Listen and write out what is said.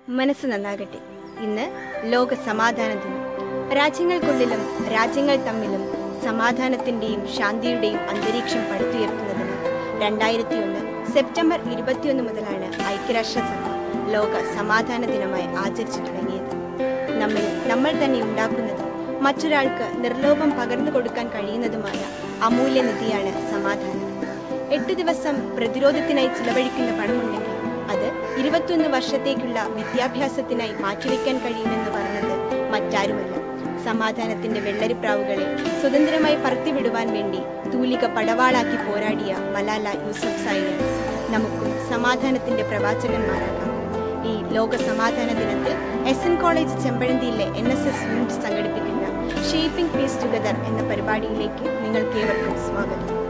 മനസ്സ് നന്നാകട്ടെ ഇന്ന് ലോക സമാധാന ദിനം രാജ്യങ്ങൾക്കുള്ളിലും രാജ്യങ്ങൾ തമ്മിലും സമാധാനത്തിന്റെയും ശാന്തിയുടെയും അന്തരീക്ഷം പടുത്തുയർത്തുന്നതിന് രണ്ടായിരത്തി ഒന്ന് സെപ്റ്റംബർ ഇരുപത്തിയൊന്ന് മുതലാണ് ഐക്യരാഷ്ട്രസഭ ലോക സമാധാന ദിനമായി ആചരിച്ചു തുടങ്ങിയത് നമ്മിൽ നമ്മൾ തന്നെ ഉണ്ടാക്കുന്നത് മറ്റൊരാൾക്ക് നിർലോഭം പകർന്നു കൊടുക്കാൻ കഴിയുന്നതുമായ അമൂല്യനിധിയാണ് സമാധാനം എട്ട് ദിവസം പ്രതിരോധത്തിനായി ചിലവഴിക്കുന്ന പണമുണ്ടെങ്കിൽ അത് ഇരുപത്തൊന്ന് വർഷത്തേക്കുള്ള വിദ്യാഭ്യാസത്തിനായി മാറ്റിവെക്കാൻ കഴിയുമെന്ന് പറഞ്ഞത് മറ്റാരുമല്ല സമാധാനത്തിന്റെ വെള്ളരിപ്രാവുകളെ സ്വതന്ത്രമായി പറത്തിവിടുവാൻ വേണ്ടി തൂലിക പടവാളാക്കി പോരാടിയ മലാല യൂസഫ് സായിയാണ് നമുക്കും സമാധാനത്തിന്റെ പ്രവാചകന്മാരാകാം ഈ ലോക സമാധാന ദിനത്തിൽ എസ് എൻ കോളേജ് ചെമ്പഴന്തിയിലെ എൻ എസ് എസ് യൂണിറ്റ് സംഘടിപ്പിക്കുന്ന ഷേപ്പിംഗ് പീസ് ടുഗദർ എന്ന പരിപാടിയിലേക്ക് നിങ്ങൾക്കേവർക്കും സ്വാഗതം